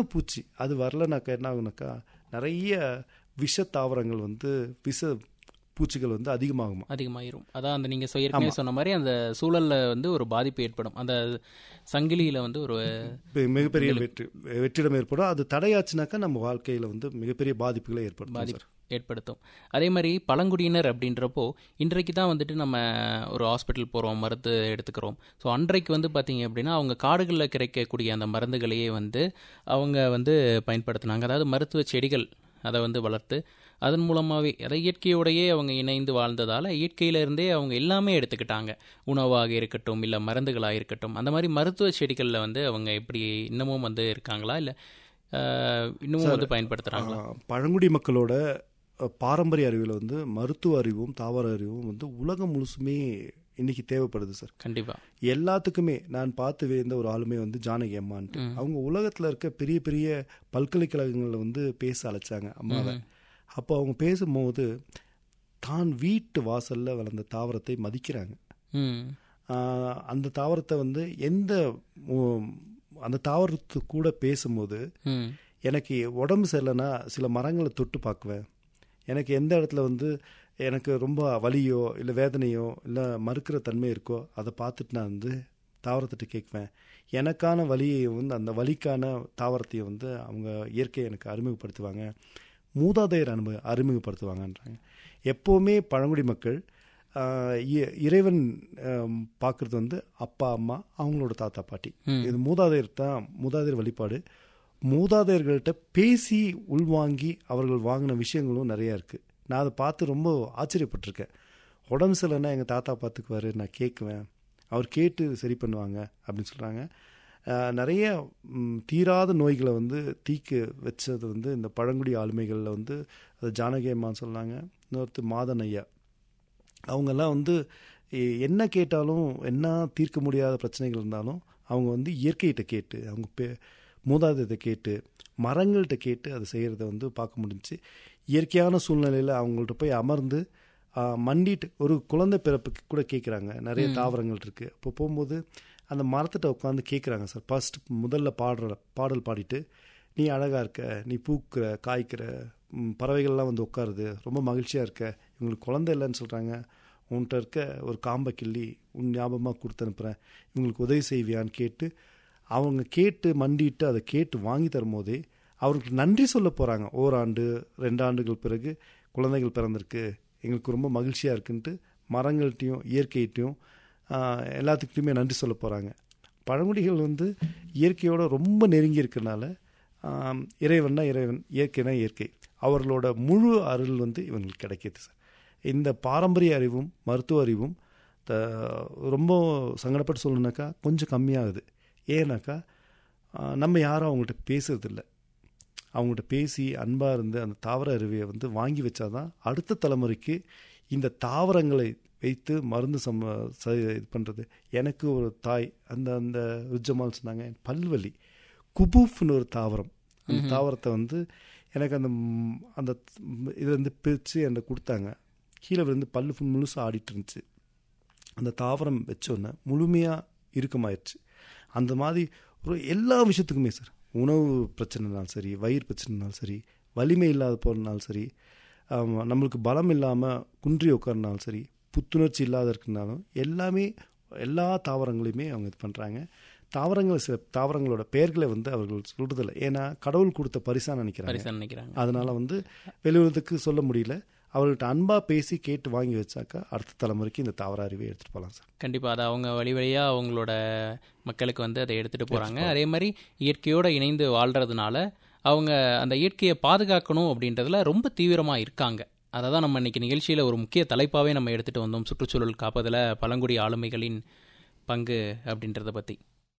பூச்சி அது வரலனாக்கா என்ன ஆகுனாக்கா நிறைய விஷ தாவரங்கள் வந்து விஷ பூச்சிகள் வந்து அதிகமாகுமா அதிகமாயிரும் அதான் அந்த நீங்கள் ஏற்கனவே சொன்ன மாதிரி அந்த சூழலில் வந்து ஒரு பாதிப்பு ஏற்படும் அந்த சங்கிலியில் வந்து ஒரு பெ- மிகப்பெரிய வெற்றி வெற்றிடம் ஏற்படும் அது தடையாச்சுனாக்கா நம்ம வாழ்க்கையில் வந்து மிகப்பெரிய பாதிப்புகளை ஏற்படுத்தும் பாதிப்பு சார் ஏற்படுத்தும் அதே மாதிரி பழங்குடியினர் அப்படின்றப்போ இன்றைக்கு தான் வந்துட்டு நம்ம ஒரு ஹாஸ்பிட்டல் போகிறோம் மருந்து எடுத்துக்கிறோம் ஸோ அன்றைக்கு வந்து பார்த்தீங்க அப்படின்னா அவங்க காடுகளில் கிடைக்கக்கூடிய அந்த மருந்துகளையே வந்து அவங்க வந்து பயன்படுத்தினாங்க அதாவது மருத்துவ செடிகள் அதை வந்து வளர்த்து அதன் மூலமாகவே அதை இயற்கையோடையே அவங்க இணைந்து வாழ்ந்ததால் இயற்கையிலேருந்தே அவங்க எல்லாமே எடுத்துக்கிட்டாங்க உணவாக இருக்கட்டும் இல்லை மருந்துகளாக இருக்கட்டும் அந்த மாதிரி மருத்துவ செடிகளில் வந்து அவங்க எப்படி இன்னமும் வந்து இருக்காங்களா இல்லை இன்னமும் வந்து பயன்படுத்துகிறாங்களா ஆ, பழங்குடி மக்களோட அ, பாரம்பரிய அறிவில் வந்து மருத்துவ அறிவும் தாவர அறிவும் வந்து உலகம் முழுசுமே இன்னைக்கு தேவைப்படுது சார் கண்டிப்பாக எல்லாத்துக்குமே நான் பார்த்து வியந்த ஒரு ஆளுமே வந்து ஜானகி அம்மான்ட்டு அவங்க உலகத்தில் இருக்க பெரிய பெரிய பல்கலைக்கழகங்களில் வந்து பேச அழைச்சாங்க அம்மாவை அப்போ அவங்க பேசும்போது தான் வீட்டு வாசல்ல வளர்ந்த தாவரத்தை மதிக்கிறாங்க ம் ஆஹ் அந்த தாவரத்தை வந்து எந்த உம், அந்த தாவரத்து கூட பேசும்போது ம் எனக்கு உடம்பு சரியில்லைன்னா சில மரங்களை தொட்டு பார்க்குவேன் எனக்கு எந்த இடத்துல வந்து எனக்கு ரொம்ப வலியோ இல்லை வேதனையோ இல்லை மறுக்கிற தன்மை இருக்கோ அதை பார்த்துட்டு நான் வந்து தாவரத்திட்ட கேட்குவேன் எனக்கான வலியை வந்து அந்த வலிக்கான தாவரத்தையும் வந்து அவங்க இயற்கையை எனக்கு அறிமுகப்படுத்துவாங்க மூதாதையர் அனுபவ அறிமுகப்படுத்துவாங்கன்றாங்க எப்போவுமே பழங்குடி மக்கள் ஆஹ், இ- இறைவன் பார்க்குறது வந்து அப்பா அம்மா அவங்களோட தாத்தா பாட்டி இது மூதாதையர் தான் மூதாதையர் வழிபாடு மூதாதையர்கள்ட்ட பேசி உள்வாங்கி அவர்கள் வாங்கின விஷயங்களும் நிறையா இருக்குது நான் அதை பார்த்து ரொம்ப ஆச்சரியப்பட்டிருக்கேன் உடம்பு சரியில்லைன்னா எங்கள் தாத்தா பார்த்துக்குவாரு நான் கேட்குவேன் அவர் கேட்டு சரி பண்ணுவாங்க அப்படின்னு சொல்கிறாங்க நிறைய ம், தீராத நோய்களை வந்து தீக்கு வச்சது வந்து இந்த பழங்குடி ஆளுமைகளில் வந்து அது ஜானகி அம்மான்னு சொன்னாங்க இன்னொருத்தர் மாதன் ஐயா அவங்கெல்லாம் வந்து எ- என்ன கேட்டாலும் என்ன தீர்க்க முடியாத பிரச்சனைகள் இருந்தாலும் அவங்க வந்து இயற்கையிட்ட கேட்டு அவங்க பே மூதாதையத்தை கேட்டு மரங்கள்கிட்ட கேட்டு அதை செய்கிறத வந்து பார்க்க முடிஞ்சுச்சு இயற்கையான சூழ்நிலையில் அவங்கள்ட்ட போய் அமர்ந்து ஆ, மண்டிட்டு ஒரு குழந்தை பிறப்புக்கு கூட கேட்குறாங்க நிறைய தாவரங்கள் இருக்குது அப்போ போகும்போது அந்த மரத்திட்ட உட்காந்து கேட்குறாங்க சார் ஃபர்ஸ்ட் முதல்ல பாடுற பாடல் பாடிட்டு நீ அழகாக இருக்க நீ பூக்கிற காய்க்கிற ம், பறவைகள்லாம் வந்து உட்காருது ரொம்ப மகிழ்ச்சியாக இருக்க இவங்களுக்கு குழந்தை இல்லைன்னு சொல்கிறாங்க உன்கிட்ட இருக்க ஒரு காம்பை கிள்ளி உன் ஞாபகமாக கொடுத்து அனுப்புகிறேன் இவங்களுக்கு உதவி செய்வியான்னு கேட்டு அவங்க கேட்டு மண்டிட்டு அதை கேட்டு வாங்கி தரும்போதே அவருக்கு நன்றி சொல்ல போகிறாங்க ஓராண்டு ரெண்டு ஆண்டுகள் பிறகு குழந்தைகள் பிறந்திருக்கு எங்களுக்கு ரொம்ப மகிழ்ச்சியாக இருக்குன்ட்டு மரங்கள்கிட்டையும் இயற்கையிட்டையும் ஆஹ், எல்லாத்துக்கிட்டையுமே நன்றி சொல்ல போகிறாங்க பழங்குடிகள் வந்து இயற்கையோட ரொம்ப நெருங்கி இருக்கனால ஆம், இறைவன்னா இறைவன் இயற்கைனா இயற்கை அவர்களோட முழு அருள் வந்து இவங்களுக்கு கிடைக்கிது சார் இந்த பாரம்பரிய அறிவும் மருத்துவ அறிவும் த ரொம்ப சங்கடப்பட்டு சொல்லணுனாக்கா கொஞ்சம் கம்மியாகுது ஏன்னாக்கா ஆ, நம்ம யாரும் அவங்கள்ட்ட பேசுறதில்ல அவங்கள்ட்ட பேசி அன்பாக இருந்து அந்த தாவர அறிவியை வந்து வாங்கி வச்சாதான் அடுத்த தலைமுறைக்கு இந்த தாவரங்களை வைத்து மருந்து சம ச- இது பண்ணுறது எனக்கு ஒரு தாய் அந்த அந்த ருஜமால் சொன்னாங்க பல்வலி குபூஃப்னு ஒரு தாவரம் அந்த தாவரத்தை வந்து எனக்கு அந்த ம், அந்த இதில் இருந்து பிரித்து எனக்கு கொடுத்தாங்க கீழே விழுந்து பல்லு full முழுசா ஆடிட்டு இருந்துச்சு அந்த தாவரம் வச்சோன்னே முழுமையாக இறுக்கமாயிருச்சு அந்த மாதிரி ஒரு எல்லா விஷயத்துக்குமே சார் உணவு பிரச்சனைனாலும் சரி வயிறு பிரச்சனைனாலும் சரி வலிமை இல்லாத போகிறனாலும் சரி ஆமா, நம்மளுக்கு பலம் இல்லாமல் குன்றி உட்காரனாலும் சரி புத்துணர்ச்சி இல்லாத இருக்கனாலும் எல்லாமே எல்லா தாவரங்களையுமே அவங்க இது பண்ணுறாங்க தாவரங்கள் சில தாவரங்களோட பெயர்களை வந்து அவர்கள் சொல்றதில்ல ஏன்னா கடவுள் கொடுத்த பரிசா நினைக்கிறாங்க பரிசா நினைக்கிறாங்க அதனால வந்து வெளியுறதுக்கு சொல்ல முடியல அவர்கள்ட்ட அன்பா பேசி கேட்டு வாங்கி வச்சாக்கா அடுத்த தலைமுறைக்கு இந்த தாவர அறிவை எடுத்துட்டு போகலாம் சார் கண்டிப்பாக அதை அவங்க வழி வழியாக அவங்களோட மக்களுக்கு வந்து அதை எடுத்துகிட்டு போகிறாங்க அதே மாதிரி இயற்கையோடு இணைந்து வாழ்கிறதுனால அவங்க அந்த இயற்கையை பாதுகாக்கணும் அப்படின்றதுல ரொம்ப தீவிரமாக இருக்காங்க அதை தான் நம்ம இன்னைக்கு நிகழ்ச்சியில் ஒரு முக்கிய தலைப்பாகவே நம்ம எடுத்துகிட்டு வந்தோம் சுற்றுச்சூழல் காப்பதில் பழங்குடி ஆளுமைகளின் பங்கு அப்படின்றத பற்றி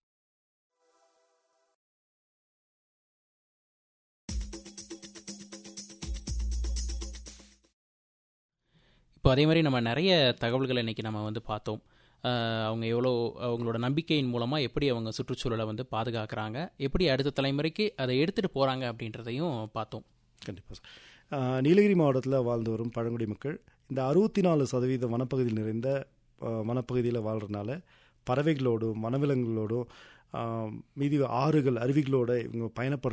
இப்போ அதே மாதிரி நம்ம நிறைய தகவல்களை இன்னைக்கு நம்ம வந்து பார்த்தோம் அஹ் அவங்க எவ்வளோ அவங்களோட நம்பிக்கையின் மூலமாக எப்படி அவங்க சுற்றுச்சூழலை வந்து பாதுகாக்கிறாங்க எப்படி அடுத்த தலைமுறைக்கு அதை எடுத்துகிட்டு போகிறாங்க அப்படின்றதையும் பார்த்தோம் கண்டிப்பாக சார் ஆஹ் நீலகிரி மாவட்டத்தில் வாழ்ந்து வரும் பழங்குடி மக்கள் இந்த அறுபத்தி நாலு சதவீத வனப்பகுதியில் நிறைந்த ஆஹ் வனப்பகுதியில் வாழ்கிறனால பறவைகளோடும் வனவிலங்குகளோடும் ஆஹ் மீதி ஆறுகள் அருவிகளோட இவங்க பயணப்படுற